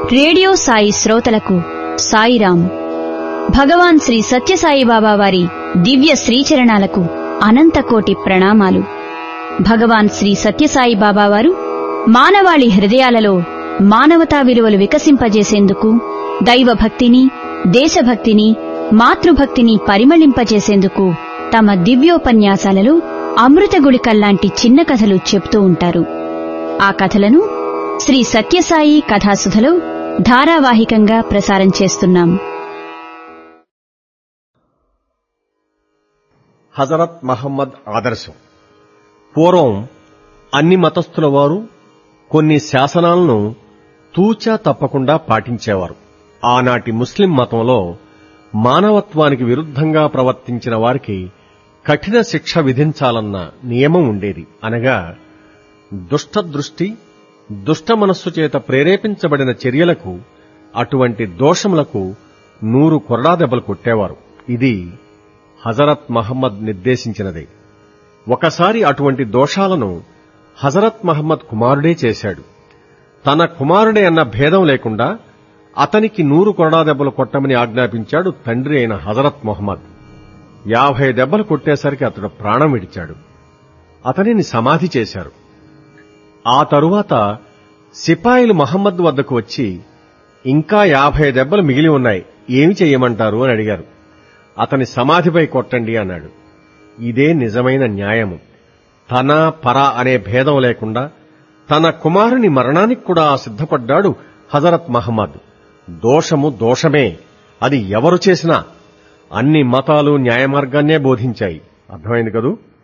radio Sai శ్రోతలకు సాయిరాం భగవాన్ శ్రీ సత్యసాయిబాబా వారి దివ్య శ్రీచరణాలకు అనంతకోటి ప్రణామాలు భగవాన్ శ్రీ సత్యసాయిబాబా వారు మానవాళి హృదయాలలో మానవతా విలువలు వికసింపజేసేందుకు దైవభక్తిని దేశభక్తిని మాతృభక్తిని పరిమళింపజేసేందుకు తమ దివ్యోపన్యాసాలలో అమృతగుళికల్లాంటి చిన్న కథలు చెప్తూ ఉంటారు ఆ కథలను శ్రీ సత్యసాయి కథాసుధలో ధారావాహికంగా ప్రసారం చేస్తున్నాం హజరత్ మహమ్మద్ ఆదర్శం పూర్వం అన్ని మతస్థుల వారు కొన్ని శాసనాలను తూచా తప్పకుండా పాటించేవారు ఆనాటి ముస్లిం మతంలో మానవత్వానికి విరుద్ధంగా ప్రవర్తించిన వారికి కఠిన శిక్ష విధించాలన్న నియమం ఉండేది అనగా దుష్ట దృష్టి దుష్ట మనస్సు చేత ప్రేరేపించబడిన చర్యలకు అటువంటి దోషములకు నూరు కొరడా దెబ్బలు కొట్టేవారు ఇది హజరత్ మహమ్మద్ నిర్దేశించినదే ఒకసారి అటువంటి దోషాలను హజరత్ మహమ్మద్ కుమారుడే చేశాడు తన కుమారుడే అన్న భేదం లేకుండా అతనికి నూరు కొరడా దెబ్బలు కొట్టమని ఆజ్ఞాపించాడు తండ్రి అయిన హజరత్ మొహమ్మద్ యాభై దెబ్బలు కొట్టేసరికి అతడు ప్రాణం విడిచాడు అతనిని సమాధి చేశారు ఆ తరువాత సిపాయిలు మహమ్మద్ వద్దకు వచ్చి ఇంకా యాభై దెబ్బలు మిగిలి ఉన్నాయి ఏమి చెయ్యమంటారు అని అడిగారు అతని సమాధిపై కొట్టండి అన్నాడు ఇదే నిజమైన న్యాయము తన పర అనే భేదం లేకుండా తన కుమారుని మరణానికి కూడా సిద్ధపడ్డాడు హజరత్ మహమ్మద్ దోషము దోషమే అది ఎవరు చేసినా అన్ని మతాలు న్యాయమార్గాన్నే బోధించాయి అర్థమైంది కదూ